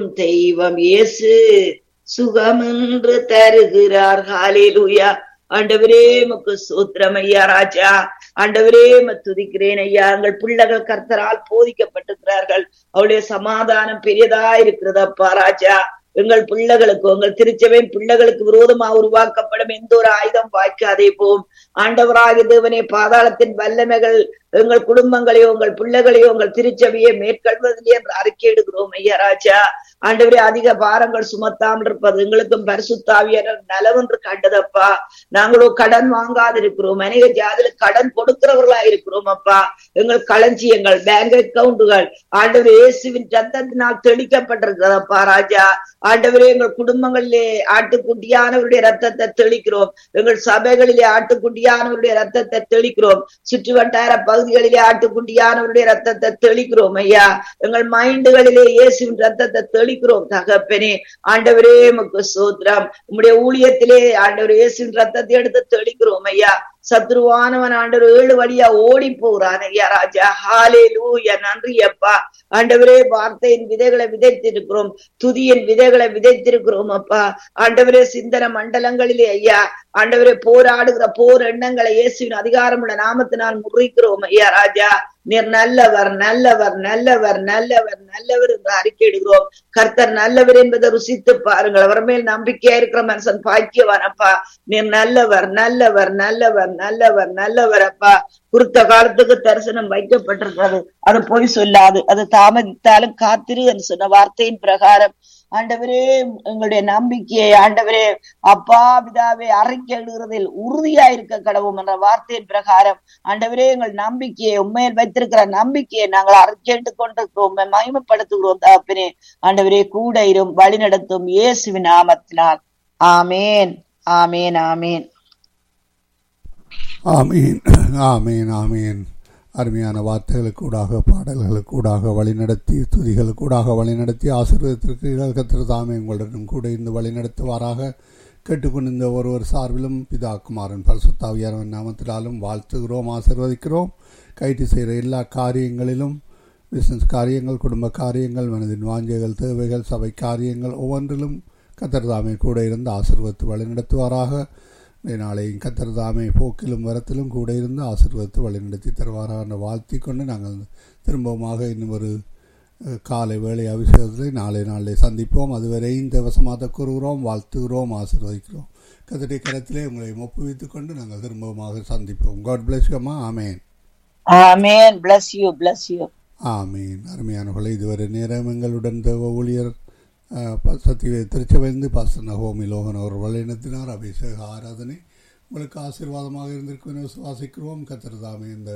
தெய்வம் இயேசு சுகமென்று தருகிறார் ஹalleluya ஆண்டவரே மக்கு சூத்திரம் ஐயா ராஜா ஆண்டவரே துதிக்கிறேன் ஐயா எங்கள் பிள்ளைகள் கர்த்தரால் போதிக்கப்பட்டிருக்கிறார்கள் அவளுடைய சமாதானம் பெரியதா இருக்கிறதப்பா ராஜா எங்கள் பிள்ளைகளுக்கு உங்கள் திருச்சபையின் பிள்ளைகளுக்கு விரோதமா உருவாக்கப்படும் எந்த ஒரு ஆயுதம் வாய்க்காதே போம் ஆண்டவராக தேவனே பாதாளத்தின் வல்லமைகள் எங்கள் குடும்பங்களையோ உங்கள் பிள்ளைகளையோ உங்கள் திருச்சபையை மேற்கொள்வதிலே என்று அறிக்கையிடுகிறோம் ஐயா ராஜா ஆண்டவரே அதிக பாரங்கள் சுமத்தாமல் இருப்பது எங்களுக்கும் பரிசுத்தாவியர் நலவென்று கண்டதப்பா நாங்களோ கடன் வாங்காதிருக்கிறோம் அநேக ஜாதியில கடன் கொடுக்கிறவர்களா இருக்கிறோம் அப்பா எங்கள் களஞ்சியங்கள் பேங்க் அக்கவுண்டுகள் ஆண்டவர் இயேசுவின் ரத்தத்தினால் தெளிக்கப்பட்டிருக்கிறதப்பா ராஜா ஆண்டவரே எங்கள் குடும்பங்களிலே ஆட்டுக்குட்டியானவருடைய ரத்தத்தை தெளிக்கிறோம் எங்கள் சபைகளிலே ஆட்டுக்குட்டியானவருடைய ரத்தத்தை தெளிக்கிறோம் சுற்று வட்டார பகுதிகளிலே ஆட்டுக்குட்டியானவருடைய ரத்தத்தை தெளிக்கிறோம் ஐயா எங்கள் மைண்டுகளிலே இயேசுவின் ரத்தத்தை தெளிக்கிறோம் தகப்பனே ஆண்டவரே முக்கு சோத்ரம் உம்முடைய ஊழியத்திலே ஆண்டவர் இயேசுவின் ரத்தத்தை எடுத்து தெளிக்கிறோம் ஐயா சத்ருவானவன் ஆண்டவர் ஏழு வழியா ஓடி போறான் ஐயா ராஜா ஹாலே லூயா நன்றி அப்பா ஆண்டவரே வார்த்தையின் விதைகளை விதைத்திருக்கிறோம் துதியின் விதைகளை விதைத்திருக்கிறோம் அப்பா ஆண்டவரே சிந்தன மண்டலங்களிலே ஐயா ஆண்டவரே போராடுகிற போர் எண்ணங்களை இயேசுவின் அதிகாரமுள்ள நாமத்தினால் முறிக்கிறோம் ஐயா ராஜா நீர் நல்லவர் நல்லவர் நல்லவர் நல்லவர் நல்லவர் என்று அறிக்கையிடுகிறோம் கர்த்தர் நல்லவர் என்பதை ருசித்து பாருங்கள் அவர் மேல் நம்பிக்கையா இருக்கிற மனுஷன் பாக்கியவான் அப்பா நீர் நல்லவர் நல்லவர் நல்லவர் நல்லவர் நல்லவர் அப்பா குறித்த காலத்துக்கு தரிசனம் வைக்கப்பட்டிருக்கிறது அது பொய் சொல்லாது அது தாமதித்தாலும் காத்திரு என்று சொன்ன வார்த்தையின் பிரகாரம் ஆண்டவரே எங்களுடைய நம்பிக்கையை ஆண்டவரே அப்பா பிதாவை அறிக்கை எழுதுறதில் உறுதியா இருக்க கடவும் என்ற வார்த்தையின் பிரகாரம் ஆண்டவரே எங்கள் நம்பிக்கையை உண்மையில் வைத்திருக்கிற நம்பிக்கையை நாங்கள் அறிக்கேட்டு கொண்டிருக்கிறோம் மகிமைப்படுத்துகிறோம் தகப்பனே ஆண்டவரே கூட இரும் வழி நடத்தும் இயேசுவின் நாமத்தினால் ஆமேன் ஆமேன் ஆமேன் ஆமீன் ஆமீன் ஆமீன் அருமையான வார்த்தைகளுக்கூடாக பாடல்களுக்கூடாக வழிநடத்தி துதிகளுக்கூடாக வழிநடத்தி ஆசீர்வாதத்திற்கு இழக்கத்திர தாமே உங்களுடனும் கூட இருந்து வழிநடத்துவாராக கேட்டுக்கொண்டிருந்த ஒருவர் சார்பிலும் பிதா குமாரன் பரிசுத்தாவியாரவன் நாமத்தினாலும் வாழ்த்துகிறோம் ஆசீர்வதிக்கிறோம் கைட்டு செய்கிற எல்லா காரியங்களிலும் பிஸ்னஸ் காரியங்கள் குடும்ப காரியங்கள் மனதின் வாஞ்சைகள் தேவைகள் சபை காரியங்கள் ஒவ்வொன்றிலும் கத்தர் தாமே கூட இருந்து ஆசீர்வத்து வழிநடத்துவாராக நாளையும் கத்தர் தாமே போக்கிலும் வரத்திலும் கூட இருந்து ஆசீர்வத்து வழிநடத்தி தருவாராக வாழ்த்தி கொண்டு நாங்கள் திரும்பவுமாக இன்னும் ஒரு காலை வேலை அபிஷேகத்தில் நாளை நாளை சந்திப்போம் அதுவரை இந்த வசமாக கூறுகிறோம் வாழ்த்துகிறோம் ஆசீர்வதிக்கிறோம் கத்தடை கரத்திலே உங்களை ஒப்புவித்துக் கொண்டு நாங்கள் திரும்பவுமாக சந்திப்போம் காட் பிளஸ் யூமா amen amen bless you bless you ஆமீன் அருமையானவர்களை இதுவரை நேரம் எங்களுடன் தேவ ஊழியர் சத்திய திருச்சபைந்து பாஸ்டர் நகோமி லோகன் அவர் வழிநடத்தினார் அபிஷேக ஆராதனை உங்களுக்கு ஆசீர்வாதமாக இருந்திருக்கும் என விசுவாசிக்கிறோம் கத்தர் தாமே இந்த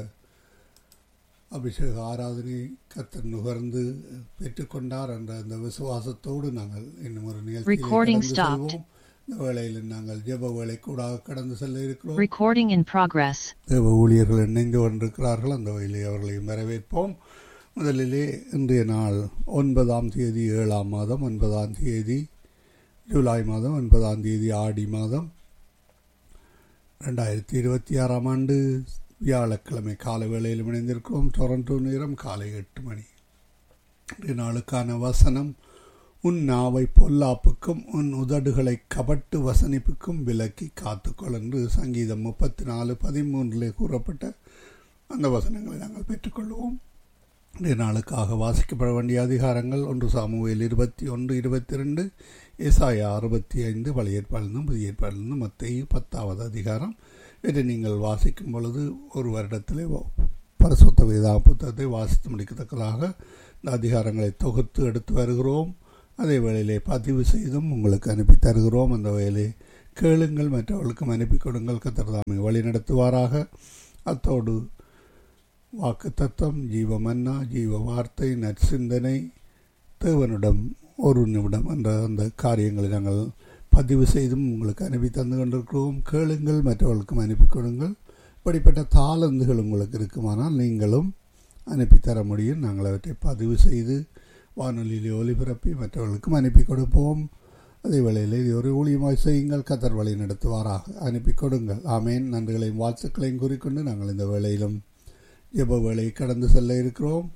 அபிஷேக ஆராதனை கத்தர் நுகர்ந்து பெற்றுக்கொண்டார் என்ற அந்த விசுவாசத்தோடு நாங்கள் இன்னும் ஒரு நிகழ்ச்சி செல்வோம் இந்த வேளையில் நாங்கள் ஜெப வேலை கூட கடந்து செல்ல இருக்கிறோம் Recording in progress. தேவ ஊழியர்கள் இணைந்து கொண்டிருக்கிறார்கள் அந்த வகையிலே அவர்களையும் வரவேற்போம் முதலிலே இன்றைய நாள் ஒன்பதாம் தேதி ஏழாம் மாதம் ஒன்பதாம் தேதி ஜூலை மாதம் ஒன்பதாம் தேதி ஆடி மாதம் ரெண்டாயிரத்தி இருபத்தி ஆறாம் ஆண்டு வியாழக்கிழமை காலை வேளையில் இணைந்திருக்கிறோம் டொரண்டோ நேரம் காலை எட்டு மணி இன்றைய நாளுக்கான வசனம் உன் நாவை பொல்லாப்புக்கும் உன் உதடுகளை கபட்டு வசனிப்புக்கும் விலக்கி காத்துக்கொள் என்று சங்கீதம் முப்பத்தி நாலு பதிமூன்றிலே கூறப்பட்ட அந்த வசனங்களை நாங்கள் பெற்றுக்கொள்வோம் இன்றைய நாளுக்காக வாசிக்கப்பட வேண்டிய அதிகாரங்கள் ஒன்று சாமுவேல் இருபத்தி ஒன்று இருபத்தி ரெண்டு ஏசாயா அறுபத்தி ஐந்து பழைய ஏற்பாடிலிருந்தும் புதிய ஏற்பாடிலிருந்தும் மத்திய பத்தாவது அதிகாரம் இதை நீங்கள் வாசிக்கும் பொழுது ஒரு வருடத்திலே பரிசுத்த வேதா புத்தகத்தை வாசித்து முடிக்கத்தக்கதாக இந்த அதிகாரங்களை தொகுத்து எடுத்து வருகிறோம் அதே வேளையிலே பதிவு செய்தும் உங்களுக்கு அனுப்பி தருகிறோம் அந்த வேலை கேளுங்கள் மற்றவர்களுக்கும் அனுப்பி கொடுங்கள் கத்திரதாமை வழி நடத்துவாராக அத்தோடு வாக்கு தத்துவம் ஜீவ மன்னா ஜீவ வார்த்தை நற்சிந்தனை தேவனிடம் ஒரு நிமிடம் என்ற அந்த காரியங்களை நாங்கள் பதிவு செய்தும் உங்களுக்கு அனுப்பி தந்து கொண்டிருக்கிறோம் கேளுங்கள் மற்றவர்களுக்கும் அனுப்பி கொடுங்கள் இப்படிப்பட்ட தாளந்துகள் உங்களுக்கு இருக்குமானால் நீங்களும் அனுப்பி தர முடியும் நாங்கள் அவற்றை பதிவு செய்து வானொலியிலே ஒலிபரப்பி மற்றவர்களுக்கும் அனுப்பி கொடுப்போம் அதே வேளையில் இது ஒரு ஊழியமாய் செய்யுங்கள் கத்தர் வழி நடத்துவாராக அனுப்பி கொடுங்கள் ஆமேன் நன்றிகளையும் வாழ்த்துக்களையும் கூறிக்கொண்டு நாங்கள் இந்த வேளையிலும் ஜெப வேலையை கடந்து செல்ல இருக்கிறோம்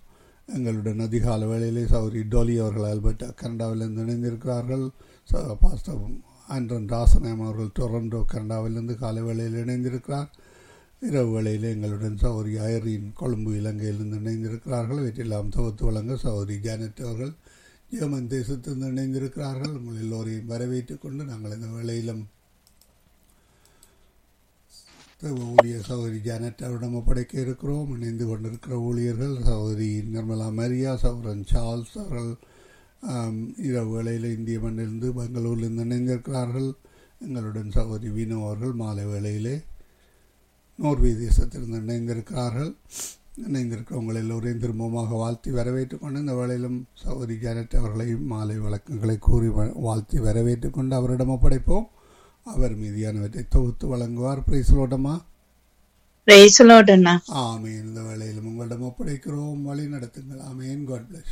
எங்களுடன் அதிகால வேளையிலே சௌரி டோலி அவர்கள் ஆல்பர்ட் கனடாவிலிருந்து இணைந்திருக்கிறார்கள் ச- பாஸ்டர் ஆண்டன் ராசனம் அவர்கள் டொரண்டோ கனடாவிலிருந்து காலை வேளையில் இணைந்திருக்கிறார் இரவு வேளையில் எங்களுடன் சௌரி ஐரின் கொழும்பு இலங்கையிலிருந்து இணைந்திருக்கிறார்கள் வீட்டிலாம் தொகுத்து வழங்க சௌரி ஜானட் அவர்கள் ஜெர்மன் தேசத்திலிருந்து இணைந்திருக்கிறார்கள் உங்கள் எல்லோரையும் வரவேற்றுக் கொண்டு நாங்கள் இந்த வேளையிலும் தேவ ஊழியர் சகோதரி ஜானட் அவரிடம் ஒப்படைக்க இருக்கிறோம் இணைந்து கொண்டிருக்கிற ஊழியர்கள் சகோதரி நிர்மலா மரியா சகோதரன் சார்ல்ஸ் அவர்கள் ஆம், இரவு வேளையில் இந்திய மண்ணிலிருந்து பெங்களூரிலிருந்து இணைந்திருக்கிறார்கள் எங்களுடன் சகோதரி வினோ அவர்கள் மாலை வேளையிலே நோர்வே தேசத்திலிருந்து இணைந்திருக்கிறார்கள் இணைந்திருக்கிறவங்கள் எல்லோரையும் திரும்பமாக வாழ்த்தி வரவேற்றுக் கொண்டு இந்த வேளையிலும் சகோதரி ஜானட் அவர்களையும் மாலை வழக்கங்களை கூறி வ- வாழ்த்தி வரவேற்றுக் கொண்டு அவரிடம் ஒப்படைப்போம் அவர் மீதியானவற்றை தொகுத்து வழங்குவார் பிரைஸ்லோட்டமா பிரைசலோடண்ணா ஆமேன் இந்த வேளையிலும் உங்களிடம் ஒப்படைக்கிறோம் வழி நடத்துங்கள் ஆமேன் காட் பிளஸ்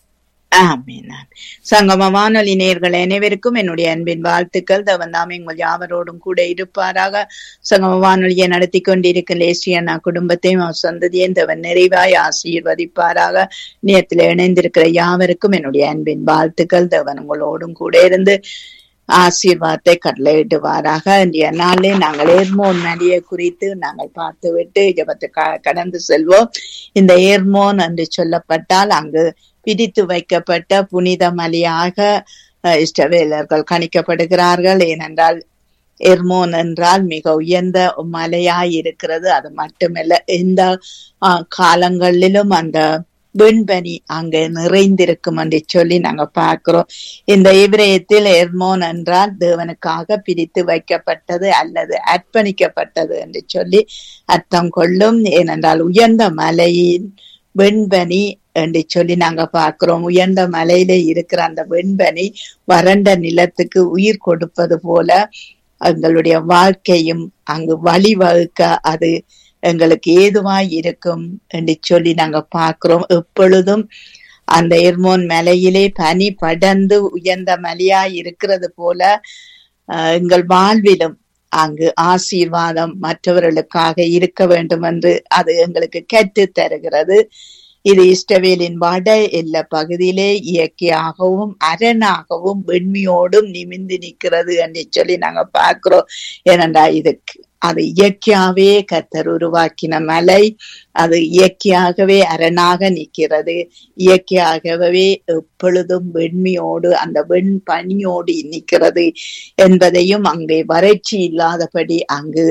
ஆமீன் சங்கம வானொலி நேயர்கள் அனைவருக்கும் என்னுடைய அன்பின் வாழ்த்துக்கள் தவந்தாம் எங்கள் யாவரோடும் கூட இருப்பாராக சங்கம வானொலியை நடத்தி கொண்டிருக்கும் லேசியண்ணா குடும்பத்தையும் அவர் சந்ததியும் தவன் நிறைவாய் ஆசீர்வதிப்பாராக நேரத்தில் இணைந்திருக்கிற யாவருக்கும் என்னுடைய அன்பின் வாழ்த்துக்கள் தவன் உங்களோடும் கூட இருந்து ஆசீர்வாதத்தை கட்டளையிடுவாராக இன்றைய நாளிலே நாங்கள் ஏர்மோன் நதியை குறித்து நாங்கள் பார்த்துவிட்டு ஜபத்தை க- கடந்து செல்வோம் இந்த ஏர்மோன் என்று சொல்லப்பட்டால் அங்கு பிடித்து வைக்கப்பட்ட புனித மலையாக அஹ், இஸ்ரவேலர்கள் கணிக்கப்படுகிறார்கள் ஏனென்றால் எர்மோன் என்றால் மிக உயர்ந்த மலையாய் இருக்கிறது அது மட்டுமல்ல எந்த அஹ், காலங்களிலும் அந்த வெண்பனி அங்கே நிறைந்திருக்கும் என்று சொல்லி நாங்க பார்க்கிறோம் இந்த இவ்ரயத்தில் எர்மோன் என்றால் தேவனுக்காக பிரித்து வைக்கப்பட்டது அல்லது அர்ப்பணிக்கப்பட்டது என்று சொல்லி அர்த்தம் கொள்ளும் ஏனென்றால் உயர்ந்த மலையின் வெண்பனி என்று சொல்லி நாங்க பார்க்கிறோம் உயர்ந்த மலையில இருக்கிற அந்த வெண்பனி வறண்ட நிலத்துக்கு உயிர் கொடுப்பது போல எங்களுடைய வாழ்க்கையும் அங்கு வழிவகுக்க அது எங்களுக்கு ஏதுவாய் இருக்கும் என்று சொல்லி நாங்க பார்க்கிறோம் எப்பொழுதும் அந்த எர்மோன் மலையிலே பனி படர்ந்து உயர்ந்த மலையாய் இருக்கிறது போல அஹ், எங்கள் வாழ்விலும் அங்கு ஆசீர்வாதம் மற்றவர்களுக்காக இருக்க வேண்டும் என்று அது எங்களுக்கு கற்றுத் தருகிறது இது இஸ்ரவேலின் வட எல்ல பகுதியிலே இயற்கையாகவும் அரணாகவும் வெண்மையோடும் நிமிந்து நிற்கிறது என்று சொல்லி நாங்க பார்க்கிறோம் ஏனென்றா இதுக்கு அது இயற்கையாவே கத்தர் உருவாக்கின மலை அது இயற்கையாகவே அரணாக நிற்கிறது இயற்கையாகவே எப்பொழுதும் வெண்மையோடு அந்த வெண் பனியோடு நிற்கிறது என்பதையும் அங்கே வறட்சி இல்லாதபடி அங்கு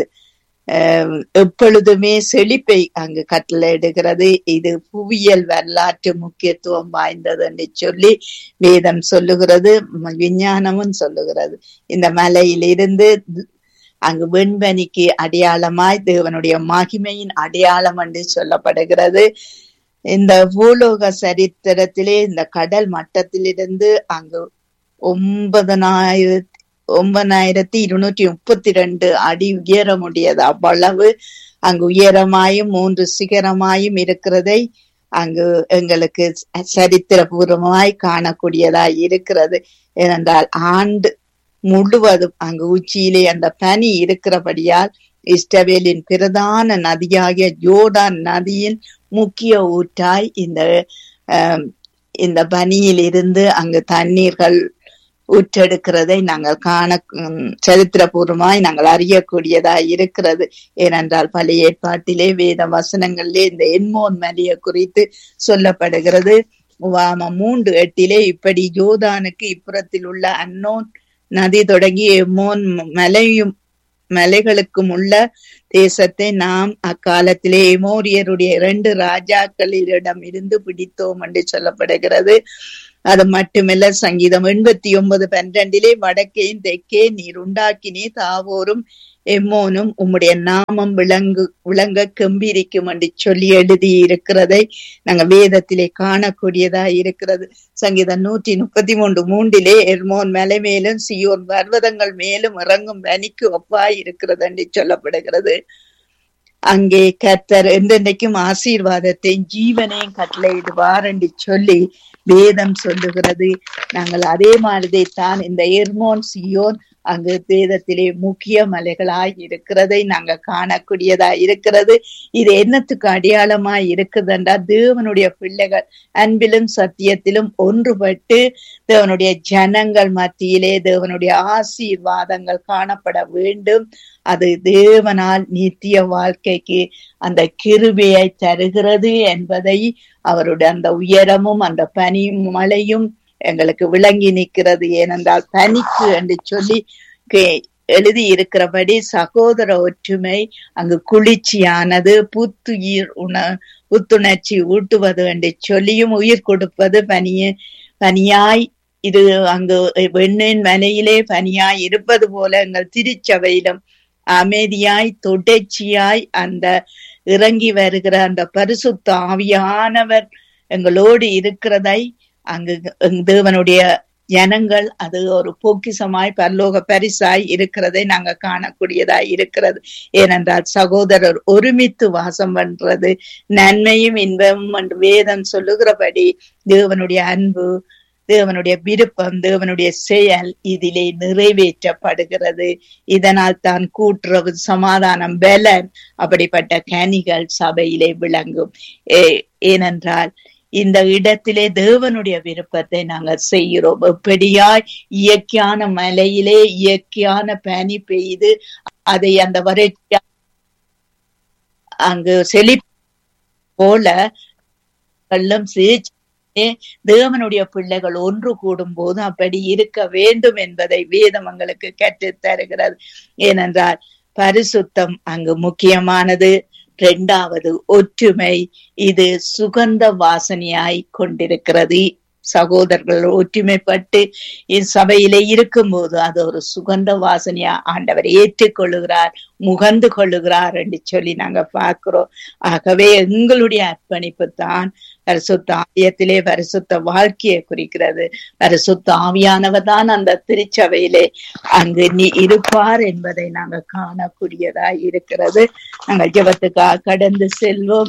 அஹ், எப்பொழுதுமே செழிப்பை அங்கு கட்டளையிடுகிறது இது புவியியல் வரலாற்று முக்கியத்துவம் வாய்ந்தது என்று சொல்லி வேதம் சொல்லுகிறது ம- விஞ்ஞானமும் சொல்லுகிறது இந்த மலையிலிருந்து அங்கு வெண்பனிக்கு அடையாளமாய் தேவனுடைய மகிமையின் அடையாளம் என்று சொல்லப்படுகிறது இந்த பூலோக சரித்திரத்திலே இந்த கடல் மட்டத்திலிருந்து அங்கு ஒன்பதனாயிரத்தி ஒன்பதாயிரத்தி இருநூற்றி முப்பத்தி ரெண்டு அடி உயரமுடையது அவ்வளவு அங்கு உயரமாயும் மூன்று சிகரமாயும் இருக்கிறதை அங்கு எங்களுக்கு சரித்திரபூர்வமாய் காணக்கூடியதாய் இருக்கிறது ஏனென்றால் ஆண்டு முழுவதும் அங்கு உச்சியிலே அந்த பனி இருக்கிறபடியால் இஸ்ரவேலின் பிரதான நதியாகிய ஜோர்டான் நதியின் முக்கிய ஊற்றாய் இந்த ஆம், இந்த பனியில் இருந்து அங்கு தண்ணீர்கள் ஊற்றெடுக்கிறதை நாங்கள் காண ம், சரித்திரபூர்வமாய் நாங்கள் அறியக்கூடியதாய் இருக்கிறது ஏனென்றால் பழைய ஏற்பாட்டிலே வேத வசனங்களிலே இந்த என்மோன் மலையை குறித்து சொல்லப்படுகிறது உவாமம் மூன்று எட்டிலே இப்படி யோதானுக்கு இப்புறத்தில் உள்ள அன்னோன் நதி தொடங்கி எம்மோன் மலையும் மலைகளுக்கும் உள்ள தேசத்தை நாம் அக்காலத்திலே எமோரியருடைய இரண்டு ராஜாக்களிடம் இருந்து பிடித்தோம் என்று சொல்லப்படுகிறது அது மட்டுமல்ல சங்கீதம் எண்பத்தி ஒன்பது பன்னிரண்டிலே வடக்கேயும் தெற்கே நீர் உண்டாக்கினே தாவோரும் எம்மோனும் உம்முடைய நாமம் விளங்கு விளங்க கம்பீரிக்கும் என்று சொல்லி எழுதி இருக்கிறதை நாங்க வேதத்திலே காணக்கூடியதா இருக்கிறது சங்கீதம் நூற்றி முப்பத்தி மூன்று மூன்றிலே எர்மோன் மலை மேலும் சியோன் பர்வதங்கள் மேலும் இறங்கும் பனிக்கு ஒப்பாய் இருக்கிறது என்று சொல்லப்படுகிறது அங்கே கர்த்தர் என்றென்றைக்கும் ஆசீர்வாதத்தையும் ஜீவனையும் கட்டளையிடுவார் என்று சொல்லி வேதம் சொல்லுகிறது நாங்கள் அதே மாதிரிதான் இந்த எர்மோன் சியோன் அங்கு வேதத்திலே முக்கிய மலைகளாய் இருக்கிறதை நாங்க காணக்கூடியதா இருக்கிறது இது என்னத்துக்கு அடையாளமாய் இருக்குது என்றால் தேவனுடைய பிள்ளைகள் அன்பிலும் சத்தியத்திலும் ஒன்றுபட்டு தேவனுடைய ஜனங்கள் மத்தியிலே தேவனுடைய ஆசீர்வாதங்கள் காணப்பட வேண்டும் அது தேவனால் நித்திய வாழ்க்கைக்கு அந்த கிருபையை தருகிறது என்பதை அவருடைய அந்த உயரமும் அந்த பனி மலையும் எங்களுக்கு விளங்கி நிற்கிறது ஏனென்றால் பனிக்கு என்று சொல்லி எழுதி இருக்கிறபடி சகோதர ஒற்றுமை அங்கு குளிர்ச்சியானது புத்துயிர் உண புத்துணர்ச்சி ஊட்டுவது என்று சொல்லியும் உயிர் கொடுப்பது பனிய பனியாய் இது அங்கு வெண்ணின் மலையிலே பனியாய் இருப்பது போல எங்கள் திருச்சபையிலும் அமைதியாய் தொடர்ச்சியாய் அந்த இறங்கி வருகிற அந்த பரிசுத்த ஆவியானவர் எங்களோடு இருக்கிறதை அங்கு தேவனுடைய ஜனங்கள் அது ஒரு பொக்கிசமாய் பரலோக பரிசாய் இருக்கிறதை நாங்க காணக்கூடியதாய் இருக்கிறது ஏனென்றால் சகோதரர் ஒருமித்து வாசம் பண்றது நன்மையும் இன்பமும் என்று வேதம் சொல்லுகிறபடி தேவனுடைய அன்பு தேவனுடைய விருப்பம் தேவனுடைய செயல் இதிலே நிறைவேற்றப்படுகிறது இதனால் தான் கூட்டுறவு சமாதானம் பலன் அப்படிப்பட்ட கனிகள் சபையிலே விளங்கும் ஏனென்றால் இந்த இடத்திலே தேவனுடைய விருப்பத்தை நாங்கள் செய்கிறோம் எப்படியாய் இயற்கையான மலையிலே இயற்கையான பனி பெய்து அதை அந்த வறட்சி அங்கு செழி போல வெள்ளம் சீச்சே தேவனுடைய பிள்ளைகள் ஒன்று கூடும் போது அப்படி இருக்க வேண்டும் என்பதை வேதம் எங்களுக்கு கற்றுத் தருகிறது ஏனென்றால் பரிசுத்தம் அங்கு முக்கியமானது இரண்டாவது ஒற்றுமை இது சுகந்த வாசனையாய் கொண்டிருக்கிறது சகோதரர்கள் ஒற்றுமைப்பட்டு சபையிலே இருக்கும்போது அது ஒரு சுகந்த வாசனையா ஆண்டவர் ஏற்றுக்கொள்ளுகிறார் முகந்து கொள்ளுகிறார் என்று சொல்லி நாங்க பார்க்கிறோம் ஆகவே எங்களுடைய அர்ப்பணிப்பு தான் பரிசுத்த ஆலயத்திலே பரிசுத்த வாழ்க்கையை குறிக்கிறது பரிசுத்த ஆவியானவர் தான் அந்த திருச்சபையிலே அங்கு நீ இருப்பார் என்பதை நாங்க காணக்கூடியதா இருக்கிறது நாங்கள் ஜபத்துக்காக கடந்து செல்வோம்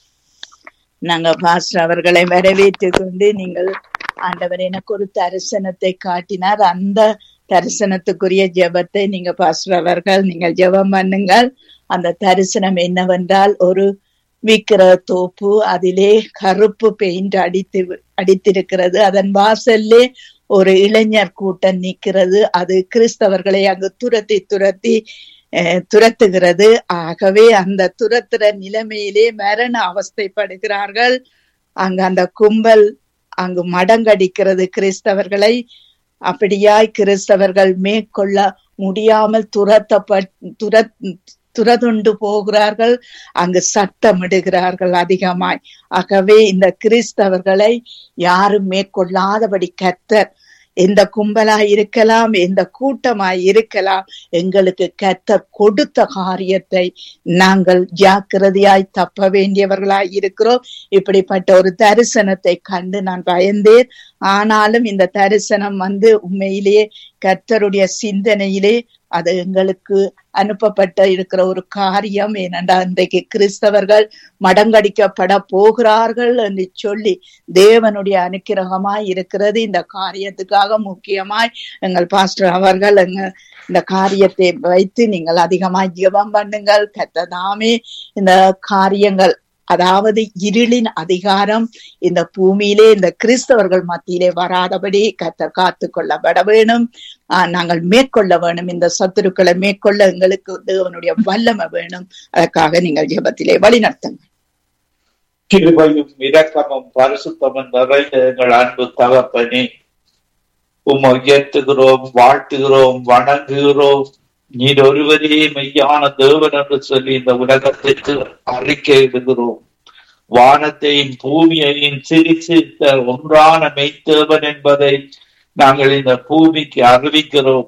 நாங்க பாஸ்டர் அவர்களை வரவேற்று கொண்டு நீங்கள் ஆண்டவர் எனக்கு ஒரு தரிசனத்தை காட்டினார் அந்த தரிசனத்துக்குரிய ஜெபத்தை நீங்க பாஸ்டர் அவர்கள் நீங்கள் ஜெபம் பண்ணுங்கள் அந்த தரிசனம் என்னவென்றால் ஒரு விக்கிர தோப்பு அதிலே கருப்பு பெயிண்ட் அடித்து அடித்திருக்கிறது அதன் வாசல்லே ஒரு இளைஞர் கூட்டம் நிற்கிறது அது கிறிஸ்தவர்களை அங்கு துரத்தி துரத்தி துரத்துகிறது ஆகவே அந்த துரத்துற நிலைமையிலே மரண அவஸ்தைப்படுகிறார்கள் அங்க அந்த கும்பல் அங்கு மடங்கடிக்கிறது கிறிஸ்தவர்களை அப்படியாய் கிறிஸ்தவர்கள் மேற்கொள்ள முடியாமல் துரத்தப்பட் துர துரதுண்டு போகிறார்கள் அங்கு சத்தமிடுகிறார்கள் அதிகமாய் ஆகவே இந்த கிறிஸ்தவர்களை யாரும் மேற்கொள்ளாதபடி கத்தர் எந்த கும்பலாய் இருக்கலாம் எந்த கூட்டமாய் இருக்கலாம் எங்களுக்கு கத்த கொடுத்த காரியத்தை நாங்கள் ஜாக்கிரதையாய் தப்ப வேண்டியவர்களாய் இருக்கிறோம் இப்படிப்பட்ட ஒரு தரிசனத்தை கண்டு நான் பயந்தேன் ஆனாலும் இந்த தரிசனம் வந்து உண்மையிலேயே கர்த்தருடைய சிந்தனையிலே அது எங்களுக்கு அனுப்பப்பட்ட இருக்கிற ஒரு காரியம் ஏனென்றால் இன்றைக்கு கிறிஸ்தவர்கள் மடங்கடிக்கப்பட போகிறார்கள் என்று சொல்லி தேவனுடைய அனுக்கிரகமாய் இருக்கிறது இந்த காரியத்துக்காக முக்கியமாய் எங்கள் பாஸ்டர் அவர்கள் எங்க இந்த காரியத்தை வைத்து நீங்கள் அதிகமாய் ஜெபம் பண்ணுங்கள் கத்ததாமே இந்த காரியங்கள் அதாவது இருளின் அதிகாரம் இந்த பூமியிலே இந்த கிறிஸ்தவர்கள் மத்தியிலே வராதபடி கத்தர் காத்து கொள்ளப்பட வேணும் நாங்கள் மேற்கொள்ள வேணும் இந்த சத்துருக்களை மேற்கொள்ள எங்களுக்கு தேவனுடைய வல்லமை வேணும் அதற்காக நீங்கள் ஜெபத்திலே வழி நடத்துங்கள் கிருபையும் இரக்கமும் பரிசுத்தமும் நிறைந்த எங்கள் அன்பு தகப்பனே உம்மை உயர்த்துகிறோம் வாழ்த்துகிறோம் வணங்குகிறோம் நீர் ஒருவரே மெய்யான தேவன் என்று சொல்லி இந்த உலகத்திற்கு அறிக்கை இடுகிறோம் வானத்தையும் பூமியையும் சிரிசித்த ஒன்றான மெய்த்தேவன் என்பதை நாங்கள் இந்த பூமிக்கு அறிவிக்கிறோம்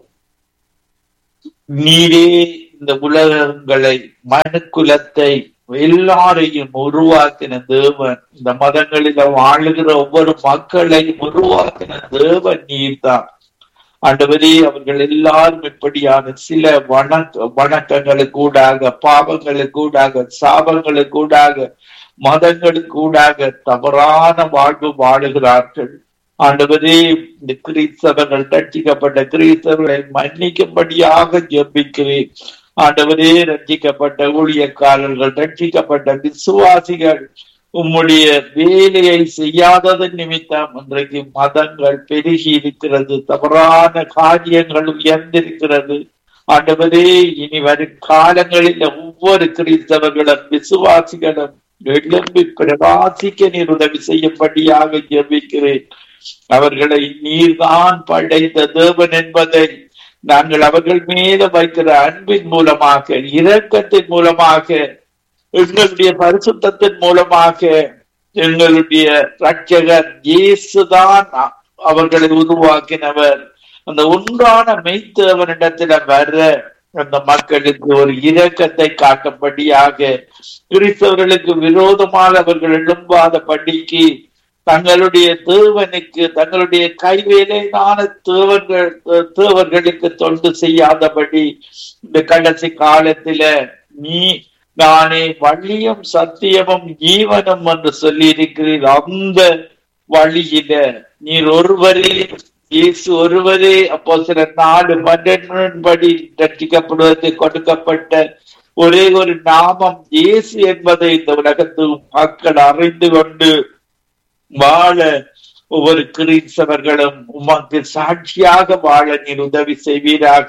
நீரே இந்த உலகங்களை மனுக்குலத்தை எல்லாரையும் உருவாக்கின தேவன் இந்த மதங்களில வாழுகிற ஒவ்வொரு மக்களையும் உருவாக்கின தேவன் நீர்தான் ஆண்டவரே அவர்கள் எல்லாரும் இப்படியான சில வணக்க வணக்கங்களுக்கு ஊடாக பாவங்களுக்கு ஊடாக சாபங்களுக்கு ஊடாக மதங்களுக்கு ஊடாக தவறான வாழ்வு வாழுகிறார்கள் ஆண்டவரே இந்த கிறிஸ்தவர்கள் ரட்சிக்கப்பட்ட கிறிஸ்தவர்களை மன்னிக்கும்படியாக ஜெபிக்கிறேன் ஆண்டவரே ரட்சிக்கப்பட்ட ஊழியக்காரர்கள் ரட்சிக்கப்பட்ட விசுவாசிகள் உம்முடைய வேலையை செய்யாததன் நிமித்தம் இன்றைக்கு மதங்கள் பெருகி இருக்கிறது தவறான காரியங்கள் உயர்ந்திருக்கிறது ஆண்டவரே இனி வரும் காலங்களில் ஒவ்வொரு கிறிஸ்தவர்களும் விசுவாசிகளும் எழும்பி பிரகாசிக்க நீர் உதவி செய்யும்படியாக ஜெபிக்கிறேன் அவர்களை நீர்தான் படைத்த தேவன் என்பதை நாங்கள் அவர்கள் மீது வைக்கிற அன்பின் மூலமாக இரக்கத்தின் மூலமாக எங்களுடைய பரிசுத்தத்தின் மூலமாக எங்களுடைய ரட்சகர் இயேசுதான் அவர்களை உருவாக்கினவர் அந்த ஒன்றான மெய்த்தேவனிடத்துல வர அந்த மக்களுக்கு ஒரு இரக்கத்தை காட்டும்படியாக கிறிஸ்தவர்களுக்கு விரோதமாக அவர்கள் எழும்பாத படிக்கு தங்களுடைய தேவனுக்கு தங்களுடைய கைவேலையான தேவர்கள் தேவர்களுக்கு தொண்டு செய்யாதபடி இந்த கடைசி காலத்தில நீ நானே வழியும் சத்தியமும் ஜீவனும் என்று சொல்லி இருக்கிறீர் அந்த வழியில நீர் ஒருவரே இயேசு ஒருவரே அப்போ சில நாலு பன்னெண்டின்படி ரட்சிக்கப்படுவது கொடுக்கப்பட்ட ஒரே ஒரு நாமம் இயேசு என்பதை இந்த உலகத்து மக்கள் அறிந்து கொண்டு வாழ ஒவ்வொரு கிறிஸ்தவர்களும் உமக்கு சாட்சியாக வாழ நீர் உதவி செய்வீராக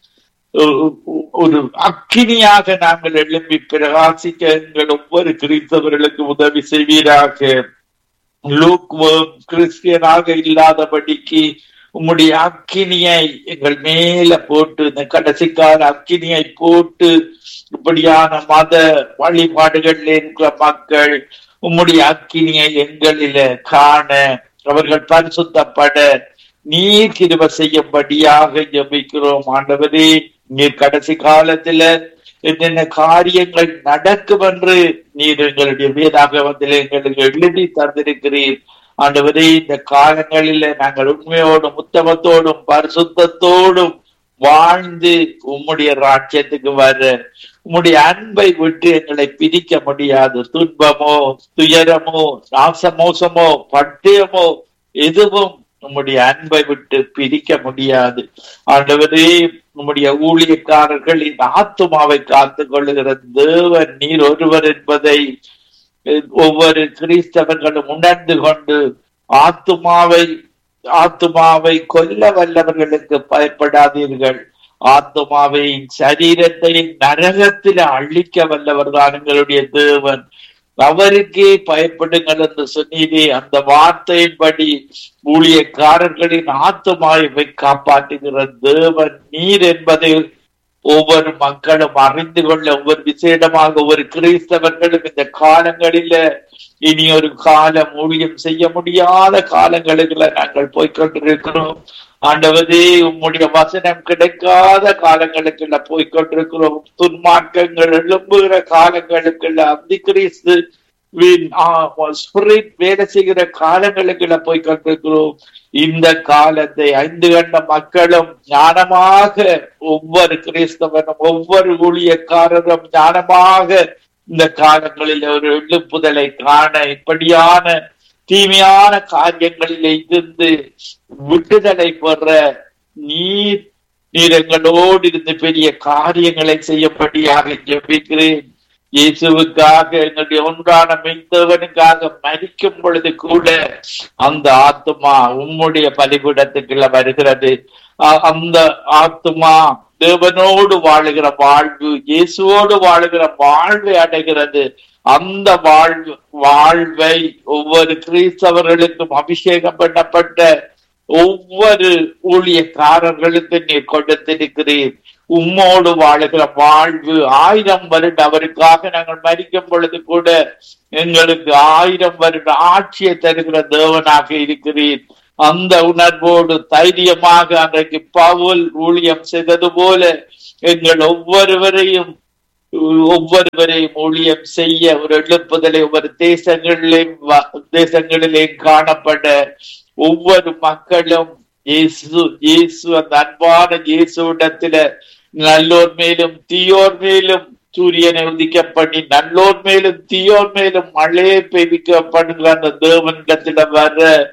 ஒரு அக்கினியாக நாங்கள் எழும்பி பிரகாசிக்க எங்கள் ஒவ்வொரு கிறிஸ்தவர்களுக்கு உதவி செய்வீராக லூக் கிறிஸ்டியனாக இல்லாதபடிக்கு உம்முடைய அக்கினியை எங்கள் மேல போட்டு இந்த கடைசி கால அக்கினியை போட்டு இப்படியான மத வழிபாடுகளில் இருக்கிற மக்கள் உம்முடைய அக்கினியை எங்களில காண அவர்கள் பரிசுத்தப்பட நீர் கிருப செய்யும்படியாக ஜபிக்கிறோம் ஆண்டவரே நீர் கடைசி காலத்துல என்னென்ன காரியங்கள் நடக்கும் என்று நீர் எங்களுடைய வேதாகவத்தில் எங்களுக்கு எழுதி தந்திருக்கிறீர் ஆண்டவரே இந்த காலங்களில நாங்கள் உண்மையோடும் உத்தமத்தோடும் பரிசுத்தத்தோடும் வாழ்ந்து உம்முடைய ராஜ்யத்துக்கு வர உம்முடைய அன்பை விட்டு எங்களை பிரிக்க முடியாது துன்பமோ துயரமோ நாசமோசமோ பட்டயமோ எதுவும் உம்முடைய அன்பை விட்டு பிரிக்க முடியாது ஆண்டவரே உம்முடைய ஊழியக்காரர்கள் இந்த ஆத்துமாவை காத்து கொள்ளுகிற தேவன் நீர் ஒருவர் என்பதை ஒவ்வொரு கிறிஸ்தவர்களும் உணர்ந்து கொண்டு ஆத்துமாவை ஆத்துமாவை கொல்ல வல்லவர்களுக்கு பயப்படாதீர்கள் ஆத்துமாவை சரீரத்தை நரகத்தில் அழிக்க வல்லவர் தான் எங்களுடைய தேவன் அவருக்கே பயப்படுங்கள் என்று சொன்னீரே அந்த வார்த்தையின்படி ஊழியக்காரர்களின் ஆத்துமாவை காப்பாற்றுகிற தேவன் நீர் என்பதை ஒவ்வொரு மக்களும் அறிந்து கொள்ள ஒவ்வொரு விசேடமாக ஒவ்வொரு கிறிஸ்தவர்களும் இந்த காலங்களில இனி ஒரு காலம் ஊழியம் செய்ய முடியாத காலங்களுக்குள்ள நாங்கள் போய்கொண்டிருக்கிறோம் ஆண்டவரே உம்முடைய வசனம் கிடைக்காத காலங்களுக்குள்ள போய்கொண்டிருக்கிறோம் துன்மார்க்கங்கள் எழும்புகிற காலங்களுக்குள்ள அந்தி கிறிஸ்து வேலை செய்கிற காலங்களுக்குள்ள போய்கொண்டிருக்கிறோம் இந்த காலத்தை ஐந்து கண்ட மக்களும் ஞானமாக ஒவ்வொரு கிறிஸ்தவனும் ஒவ்வொரு ஊழியக்காரரும் ஞானமாக இந்த காலங்களில் ஒரு எழுப்புதலை காண இப்படியான தீமையான காரியங்களில் இருந்து விடுதலை பெற நீர் நீர் எங்களோடு இருந்து பெரிய காரியங்களை செய்யப்படியாக ஜெபிக்கிறேன் இயேசுவுக்காக எங்களுடைய ஒன்றான மெய்தவனுக்காக மறிக்கும் பொழுது கூட அந்த ஆத்மா உம்முடைய பலிபீடத்துக்குள்ள வருகிறது அந்த ஆத்மா தேவனோடு வாழுகிற வாழ்வு இயேசுவோடு வாழுகிற வாழ்வை அடைகிறது அந்த வாழ்வு வாழ்வை ஒவ்வொரு கிறிஸ்தவர்களுக்கும் அபிஷேகம் பண்ணப்பட்ட ஒவ்வொரு ஊழியக்காரர்களுக்கு நீர் கொடுத்திருக்கிறீர் உம்மோடு வாழுகிற வாழ்வு ஆயிரம் வருட அவருக்காக நாங்கள் மறிக்கும் பொழுது கூட எங்களுக்கு ஆயிரம் வருட ஆட்சியை தருகிற தேவனாக இருக்கிறீர் அந்த உணர்வோடு தைரியமாக அன்றைக்கு பவுல் ஊழியம் செய்தது போல எங்கள் ஒவ்வொருவரையும் ஒவ்வொருவரையும் ஊழியம் செய்ய ஒரு எழுப்புதலை ஒவ்வொரு தேசங்களிலும் தேசங்களிலேயும் காணப்பட ஒவ்வொரு மக்களும் இயேசு இயேசு அந்த அன்பான இயேசுவிடத்துல நல்லோர் மேலும் தீயோர் மேலும் சூரியனை உதிக்க பண்ணி நல்லோர் மேலும் தீயோர் மேலும் மழையை பெய்விக்கப்படுகிற அந்த தேவனிடத்துல வர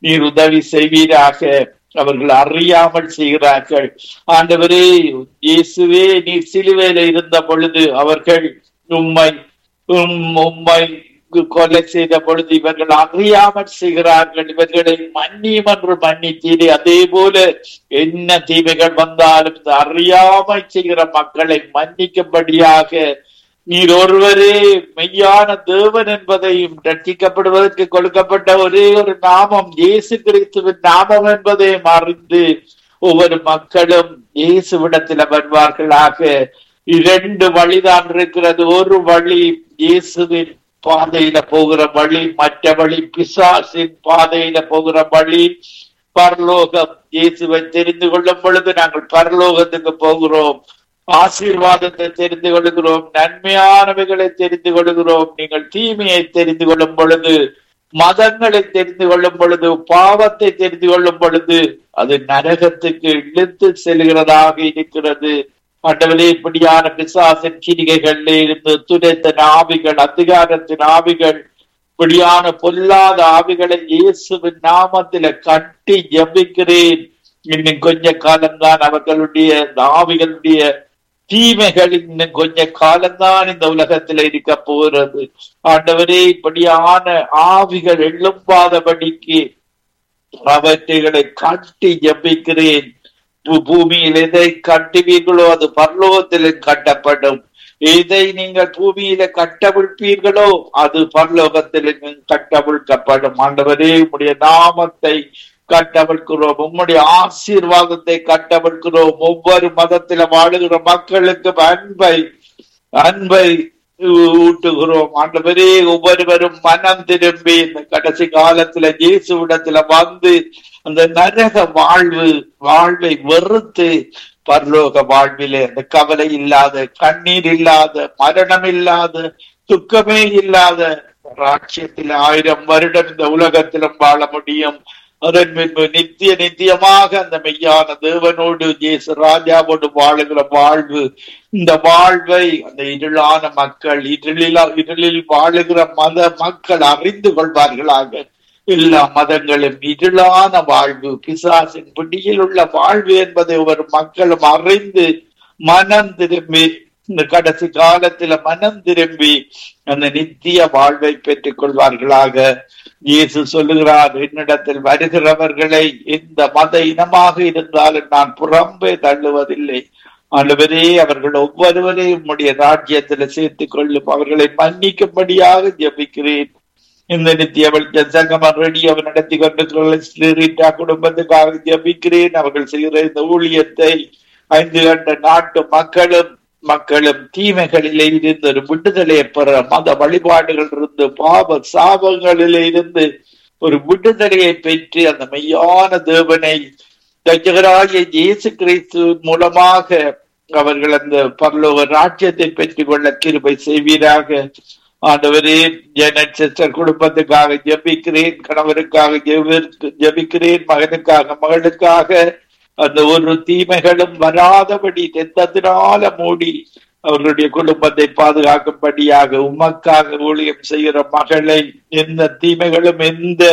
நீர் உதவி செய்வீராக அவர்கள் அறியாமல் செய்கிறார்கள் ஆண்டவரே இயேசுவே நீர் சிலுவையில இருந்த பொழுது அவர்கள் உம்மை உம் உம்மை கொலை செய்த பொழுது இவர்கள் அறியாமல் செய்கிறார்கள் இவர்களை மன்னியும் என்று மன்னித்தீரே அதே போல என்ன தீமைகள் வந்தாலும் இந்த அறியாமல் செய்கிற மக்களை மன்னிக்கும்படியாக நீர் ஒருவரே மெய்யான தேவன் என்பதையும் ரட்சிக்கப்படுவதற்கு கொடுக்கப்பட்ட ஒரே ஒரு நாமம் இயேசு கிறிஸ்துவின் நாமம் என்பதையும் அறிந்து ஒவ்வொரு மக்களும் இயேசுவிடத்தில் வருவார்களாக இரண்டு வழிதான் இருக்கிறது ஒரு வழி இயேசுவின் பாதையில போகிற வழி மற்ற வழி பிசாசின் பாதையில போகிற வழி பரலோகம் இயேசுவை தெரிந்து கொள்ளும் பொழுது நாங்கள் பரலோகத்துக்கு போகிறோம் ஆசீர்வாதத்தை தெரிந்து கொள்கிறோம் நன்மையானவைகளை தெரிந்து கொள்கிறோம் நீங்கள் தீமையை தெரிந்து கொள்ளும் பொழுது மதங்களை தெரிந்து கொள்ளும் பொழுது பாவத்தை தெரிந்து கொள்ளும் பொழுது அது நரகத்துக்கு இழுத்து செல்கிறதாக இருக்கிறது ஆண்டவரே இப்படியான பிசாசின் கிரிகைகளில் இருந்து துரைத்த ஆவிகள் அதிகாரத்தின் ஆவிகள் இப்படியான பொல்லாத ஆவிகளை இயேசுவின் நாமத்தில கட்டி ஜபிக்கிறேன் இன்னும் கொஞ்ச காலம்தான் அவர்களுடைய ஆவிகளுடைய தீமைகள் இன்னும் கொஞ்ச காலம்தான் இந்த உலகத்துல இருக்க போகிறது ஆண்டவரே இப்படியான ஆவிகள் எழும்பாதபடிக்கு அவற்றைகளை கட்டி ஜபிக்கிறேன் பூமியில் எதை கட்டுவீர்களோ அது பரலோகத்திலும் கட்டப்படும் எதை நீங்கள் பூமியில கட்டவிழ்ப்பீர்களோ அது பரலோகத்திலும் கட்டவிழ்க்கப்படும் ஆண்டவரே உம்முடைய நாமத்தை கட்டவிழ்க்கிறோம் உம்முடைய ஆசீர்வாதத்தை கட்டவிழ்க்கிறோம் ஒவ்வொரு மதத்தில வாழுகிற மக்களுக்கு அன்பை அன்பை ஊட்டுகிறோம் ஆண்டவரே ஒவ்வொருவரும் மனம் திரும்பி இந்த கடைசி காலத்துல இயேசுவிடத்துல வந்து அந்த நரக வாழ்வு வாழ்வை வெறுத்து பரலோக வாழ்விலே அந்த கவலை இல்லாத கண்ணீர் இல்லாத மரணம் இல்லாத துக்கமே இல்லாத ராட்சியத்தில் ஆயிரம் வருடம் இந்த உலகத்திலும் வாழ முடியும் அதன் பின்பு நித்திய நித்தியமாக அந்த மெய்யான தேவனோடு இயேசு ராஜாவோடு வாழுகிற வாழ்வு இந்த வாழ்வை அந்த இருளான மக்கள் இருளில் இருளில் வாழுகிற மத மக்கள் அறிந்து கொள்வார்களாக எல்லா மதங்களும் இருளான வாழ்வு பிசாசின் பிடியில் உள்ள வாழ்வு என்பதை ஒரு மக்களும் அறிந்து மனம் திரும்பி இந்த கடைசி காலத்துல மனம் திரும்பி அந்த நித்திய வாழ்வை பெற்றுக் கொள்வார்களாக இயேசு சொல்லுகிறார் என்னிடத்தில் வருகிறவர்களை எந்த மத இனமாக இருந்தாலும் நான் புறம்பே தள்ளுவதில்லை ஆண்டவரே அவர்கள் ஒவ்வொருவரையும் உடைய ராஜ்யத்துல சேர்த்துக் கொள்ளும் அவர்களை மன்னிக்கும்படியாக ஜபிக்கிறேன் இந்த நித்திய வெளிச்ச சங்கமம் ரெடி அவர் நடத்தி கொண்டிருக்கிற குடும்பத்துக்காக ஜபிக்கிறேன் அவர்கள் செய்கிற இந்த ஊழியத்தை ஐந்து கண்ட நாட்டு மக்களும் மக்களும் தீமைகளிலே இருந்து ஒரு விடுதலையை பெற மத வழிபாடுகள் இருந்து பாவ சாபங்களிலே இருந்து ஒரு விடுதலையை பெற்று அந்த மெய்யான தேவனை தச்சகராகிய இயேசு கிறிஸ்து மூலமாக அவர்கள் அந்த பரலோக ராஜ்யத்தை பெற்றுக் கொள்ள கிருபை செய்வீராக ஆண்டவரே ஜெனட் சிஸ்டர் குடும்பத்துக்காக ஜபிக்கிறேன் கணவருக்காக ஜபிக்கிறேன் மகனுக்காக மகளுக்காக அந்த ஒரு தீமைகளும் வராதபடி தெத்தத்தினால மூடி அவர்களுடைய குடும்பத்தை பாதுகாக்கும்படியாக உமக்காக ஊழியம் செய்கிற மகளை எந்த தீமைகளும் எந்த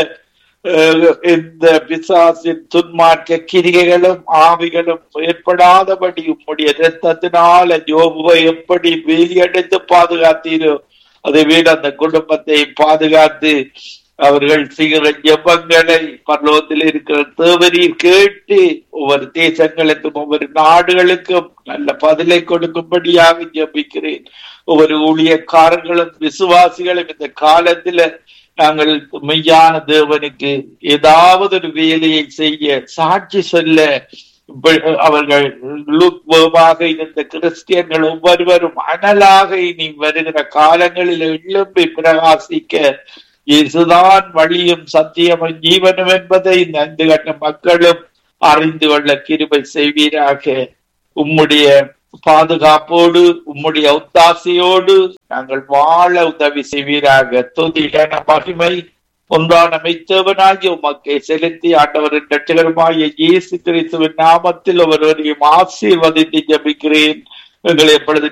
எந்த பிசாசின் துன்மார்க்க கிரிகைகளும் ஆவிகளும் ஏற்படாதபடி உம்முடைய ரத்தத்தினால ஜோபுவை எப்படி வேலியடைத்து பாதுகாத்தீரோ அதை விட அந்த குடும்பத்தை பாதுகாத்து அவர்கள் செய்கிற ஜெபங்களை பரலோகத்தில் இருக்கிற தேவரீர் கேட்டு ஒவ்வொரு தேசங்களுக்கும் ஒவ்வொரு நாடுகளுக்கும் நல்ல பதிலை கொடுக்கும்படியாக ஜபிக்கிறேன் ஒவ்வொரு ஊழியக்காரர்களும் விசுவாசிகளும் இந்த காலத்துல நாங்கள் மெய்யான தேவனுக்கு ஏதாவது ஒரு வேலையை செய்ய சாட்சி சொல்ல அவர்கள் லுக்வமாக இருந்த கிறிஸ்டியன்கள் ஒவ்வொருவரும் அனலாக இனி வருகிற காலங்களில் எழும்பி பிரகாசிக்க இயேசுதான் வழியும் சத்தியமும் ஜீவனும் என்பதை இந்த ஐந்து கட்ட மக்களும் அறிந்து கொள்ள கிருபை செய்வீராக உம்முடைய பாதுகாப்போடு உம்முடைய ஒத்தாசையோடு நாங்கள் வாழ உதவி செய்வீராக துதியான மகிமை ஒன்றான மெய்த்தவனாகிய உமக்கை செலுத்தி ஆண்டவரின் ரட்சகருமாய இயேசு கிறிஸ்துவின் நாமத்தில் ஒருவரையும் ஆசீர்வதித்து ஜபிக்கிறேன் எங்களை எப்பொழுது